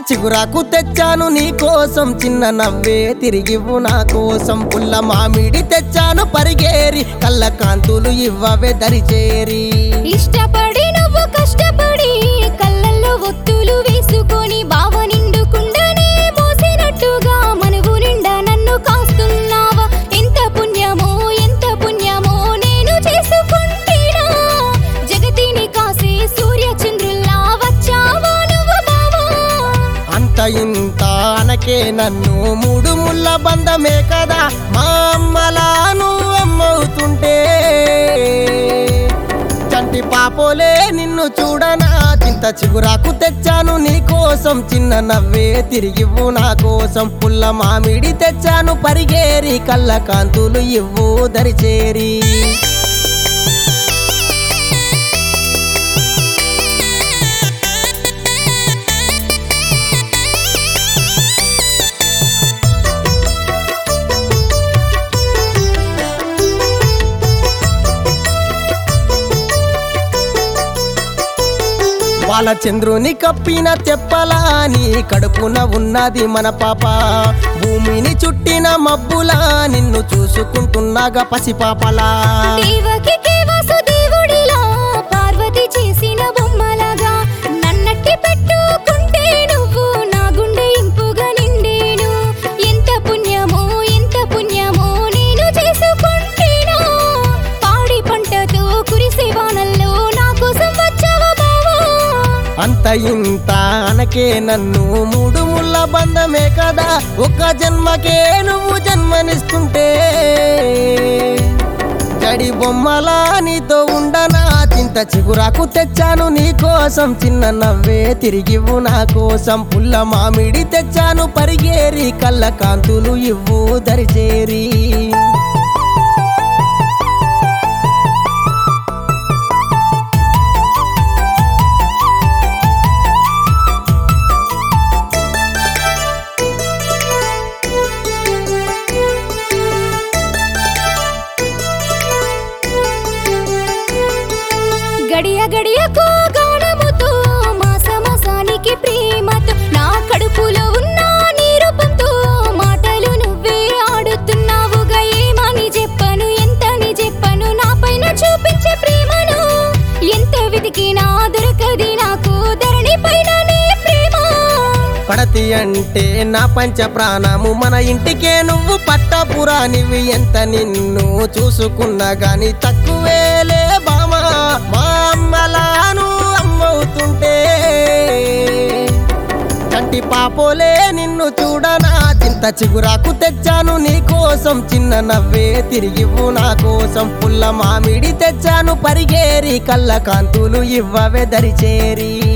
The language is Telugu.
చిగురాకు తెచ్చాను నీ కోసం చిన్న నవ్వే తిరిగివ్వు నా కోసం పుల్ల మామిడి తెచ్చాను పరిగేరి కళ్ళ కాంతులు ఇవ్వవే దరిచేరి ఇష్టపడి నువ్వు కష్టపడి కళ్ళల్లో ఒత్తులు వేసుకొని బావ నిండుకుండనే మోసినట్టుగా మనవు నిండా నన్ను కాస్తున్నావా ఎంత పుణ్యమో ఎంత పుణ్యమో నేను చేసుకుంటేనా జగతిని కాసే సూర్య చంద్రుల్లా వచ్చావా నువ్వు బావా అంత ఇంత అనకే నన్ను మూడు ముళ్ళ బంధమే కదా మా అమ్మలా నువ్వు అమ్మవుతుంటే చంటి పాపోలే నిన్ను చూడనా చింత చిగురాకు తెచ్చాను నీ కోసం చిన్న నవ్వే తిరిగివ్వు నా కోసం పుల్ల మామిడి తెచ్చాను పరిగేరి కళ్ళ కాంతులు ఇవ్వు దరిచేరి వాళ్ళ చంద్రుని కప్పిన తెప్పలా నీ కడుపున ఉన్నది మన పాప భూమిని చుట్టిన మబ్బులా నిన్ను చూసుకుంటున్నాగా పసిపాపలా దేవకి వాసుదేవుడిలా పార్వతి చేసిన బొమ్మలాగా నన్నట్టి పెట్టుకుంటే నువ్వు నా గుండె ఇంపుగా నిండేను ఎంత పుణ్యమో ఎంత పుణ్యమో నేను చేసుకుంటేనా పాడి పంటతో కురిసే వానల్లో నా కోసం వచ్చావా బావా అంత ఇంత అనకే నన్ను మూడు ముళ్ళ బంధమే కదా ఒక జన్మకే నువ్వు జన్మనిస్తుంటే జడి బొమ్మలా నీతో ఉండనా చింత చిగురాకు తెచ్చాను నీ కోసం చిన్న నవ్వే తిరిగివ్వు నా కోసం పుల్ల మామిడి తెచ్చాను పరిగేరి కళ్ళ కాంతులు ఇవ్వు దరిచేరి గడియ గడియకు గానముతో మాస మాసానికి ప్రేమతో నా కడుపులో ఉన్న నీ రూపంతో మాటలు నువ్వే ఆడుతున్నావుగా ఏమని చెప్పను ఎంతని చెప్పను నా పైన చూపించే ప్రేమను ఎంత వెతికినా దొరకది నాకు ధరణి పైన నీ ప్రేమ పడతి అంటే నా పంచ ప్రాణము మన ఇంటికే నువ్వు పట్టపురానివి ఎంత నిన్ను చూసుకున్నా గాని తక్కువేలే బామా మా అమ్మలాను అమ్మవుతుంటే కంటి పాపోలే నిన్ను చూడనా చింత చిగురాకు తెచ్చాను నీ కోసం చిన్న నవ్వే తిరిగివ్వు నా కోసం పుల్ల మామిడి తెచ్చాను పరిగేరి కళ్ళ కాంతులు ఇవ్వవే దరిచేరి